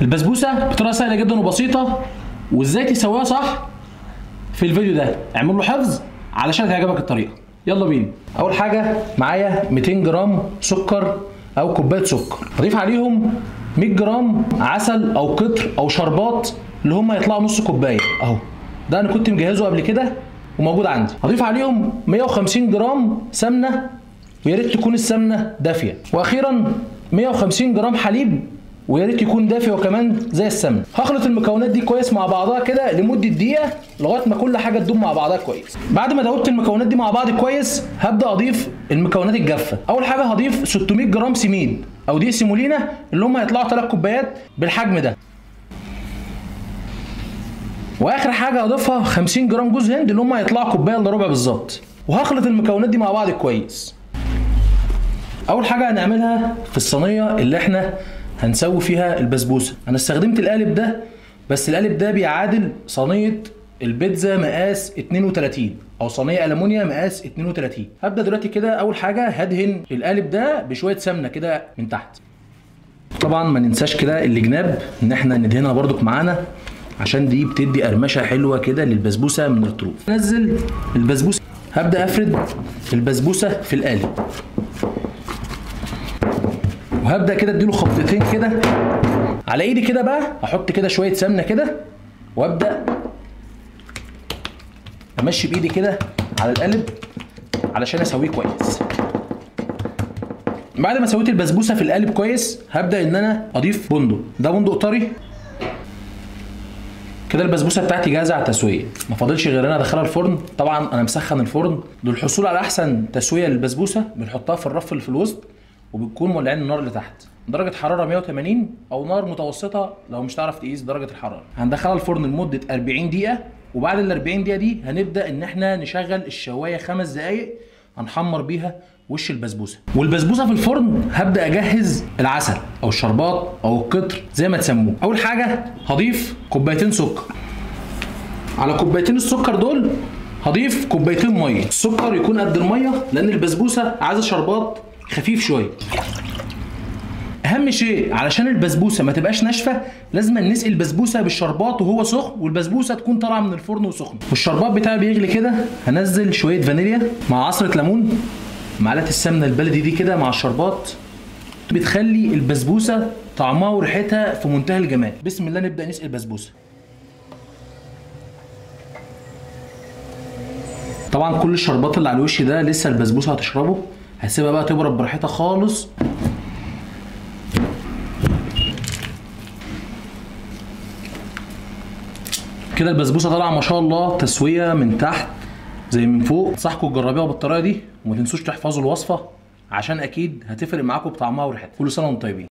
البسبوسه بطريقه سهله جدا وبسيطه وازاي تسويها صح في الفيديو ده اعمل له حفظ علشان تعجبك الطريقه يلا بينا اول حاجه معايا 200 جرام سكر او كوبايه سكر هضيف عليهم 100 جرام عسل او قطر او شربات اللي هم يطلعوا نص كوبايه اهو ده انا كنت مجهزه قبل كده وموجود عندي هضيف عليهم 150 جرام سمنه ويا ريت تكون السمنه دافيه واخيرا 150 جرام حليب ويا ريت يكون دافي وكمان زي السمنه هخلط المكونات دي كويس مع بعضها كده لمده دقيقه لغايه ما كل حاجه تدوب مع بعضها كويس بعد ما دوبت المكونات دي مع بعض كويس هبدا اضيف المكونات الجافه اول حاجه هضيف 600 جرام سميد او دقيق سيمولينا اللي هم هيطلعوا 3 كوبايات بالحجم ده واخر حاجه هضيفها 50 جرام جوز هند اللي هم هيطلعوا كوبايه الا ربع بالظبط وهخلط المكونات دي مع بعض كويس اول حاجه هنعملها في الصينيه اللي احنا هنسوي فيها البسبوسه انا استخدمت القالب ده بس القالب ده بيعادل صينيه البيتزا مقاس 32 او صينيه المونيا مقاس 32 هبدا دلوقتي كده اول حاجه هدهن القالب ده بشويه سمنه كده من تحت طبعا ما ننساش كده الجناب ان احنا ندهنها برضك معانا عشان دي بتدي قرمشه حلوه كده للبسبوسه من الطروف نزل البسبوسه هبدا افرد البسبوسه في القالب وهبدا كده اديله خبطتين كده على ايدي كده بقى احط كده شويه سمنه كده وابدا امشي بايدي كده على القالب علشان اسويه كويس بعد ما سويت البسبوسه في القالب كويس هبدا ان انا اضيف بندق ده بندق طري كده البسبوسه بتاعتي جاهزه على التسويه ما فاضلش غير ان انا ادخلها الفرن طبعا انا مسخن الفرن للحصول على احسن تسويه للبسبوسه بنحطها في الرف اللي في الوسط وبتكون مولعين النار لتحت درجة حرارة 180 أو نار متوسطة لو مش تعرف تقيس درجة الحرارة هندخلها الفرن لمدة 40 دقيقة وبعد ال 40 دقيقة دي هنبدأ إن إحنا نشغل الشواية خمس دقايق هنحمر بيها وش البسبوسة والبسبوسة في الفرن هبدأ أجهز العسل أو الشربات أو القطر زي ما تسموه أول حاجة هضيف كوبايتين سكر على كوبايتين السكر دول هضيف كوبايتين ميه السكر يكون قد الميه لان البسبوسه عايزه شربات خفيف شويه اهم شيء علشان البسبوسه ما تبقاش ناشفه لازم نسقي البسبوسه بالشربات وهو سخن والبسبوسه تكون طالعه من الفرن وسخنه والشربات بتاعي بيغلي كده هنزل شويه فانيليا مع عصره ليمون معلقه السمنه البلدي دي كده مع الشربات بتخلي البسبوسه طعمها وريحتها في منتهى الجمال بسم الله نبدا نسقي البسبوسه طبعا كل الشربات اللي على الوش ده لسه البسبوسه هتشربه هسيبها بقى تبرد براحتها خالص كده البسبوسه طالعه ما شاء الله تسويه من تحت زي من فوق انصحكم تجربوها بالطريقه دي وما تنسوش تحفظوا الوصفه عشان اكيد هتفرق معاكم بطعمها وريحتها كل سنه وانتم طيبين